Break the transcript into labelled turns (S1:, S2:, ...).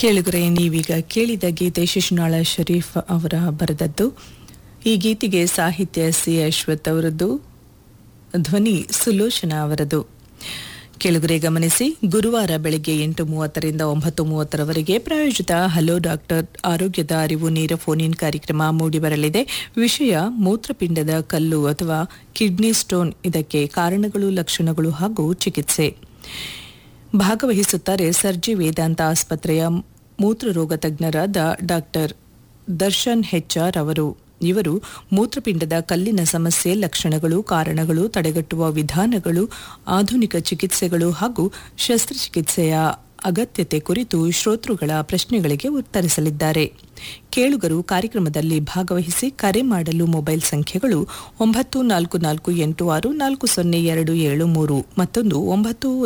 S1: ಕೇಳುಗರೆ ನೀವೀಗ ಕೇಳಿದ ಗೀತೆ ಶಿಶುನಾಳ ಶರೀಫ್ ಅವರ ಬರೆದದ್ದು ಈ ಗೀತೆಗೆ ಸಾಹಿತ್ಯ ಸಿ ಅಶ್ವಥ್ ಅವರದ್ದು ಧ್ವನಿ ಸುಲೋಚನಾ ಅವರದು ಕೆಳಗರೆ ಗಮನಿಸಿ ಗುರುವಾರ ಬೆಳಗ್ಗೆ ಎಂಟು ಮೂವತ್ತರಿಂದ ಒಂಬತ್ತು ಮೂವತ್ತರವರೆಗೆ ಪ್ರಾಯೋಜಿತ ಹಲೋ ಡಾಕ್ಟರ್ ಆರೋಗ್ಯದ ಅರಿವು ನೇರ ಫೋನ್ ಇನ್ ಕಾರ್ಯಕ್ರಮ ಮೂಡಿಬರಲಿದೆ ವಿಷಯ ಮೂತ್ರಪಿಂಡದ ಕಲ್ಲು ಅಥವಾ ಕಿಡ್ನಿ ಸ್ಟೋನ್ ಇದಕ್ಕೆ ಕಾರಣಗಳು ಲಕ್ಷಣಗಳು ಹಾಗೂ ಚಿಕಿತ್ಸೆ ಭಾಗವಹಿಸುತ್ತಾರೆ ಸರ್ಜಿ ವೇದಾಂತ ಆಸ್ಪತ್ರೆಯ ಮೂತ್ರರೋಗ ತಜ್ಞರಾದ ಡಾಕ್ಟರ್ ದರ್ಶನ್ ಹೆಚ್ಆರ್ ಅವರು ಇವರು ಮೂತ್ರಪಿಂಡದ ಕಲ್ಲಿನ ಸಮಸ್ಯೆ ಲಕ್ಷಣಗಳು ಕಾರಣಗಳು ತಡೆಗಟ್ಟುವ ವಿಧಾನಗಳು ಆಧುನಿಕ ಚಿಕಿತ್ಸೆಗಳು ಹಾಗೂ ಶಸ್ತ್ರಚಿಕಿತ್ಸೆಯ ಅಗತ್ಯತೆ ಕುರಿತು ಶ್ರೋತೃಗಳ ಪ್ರಶ್ನೆಗಳಿಗೆ ಉತ್ತರಿಸಲಿದ್ದಾರೆ ಕೇಳುಗರು ಕಾರ್ಯಕ್ರಮದಲ್ಲಿ ಭಾಗವಹಿಸಿ ಕರೆ ಮಾಡಲು ಮೊಬೈಲ್ ಸಂಖ್ಯೆಗಳು ಒಂಬತ್ತು ನಾಲ್ಕು ನಾಲ್ಕು ಎಂಟು ಆರು ನಾಲ್ಕು ಸೊನ್ನೆ ಎರಡು ಏಳು ಮೂರು ಮತ್ತೊಂದು ಒಂಬತ್ತು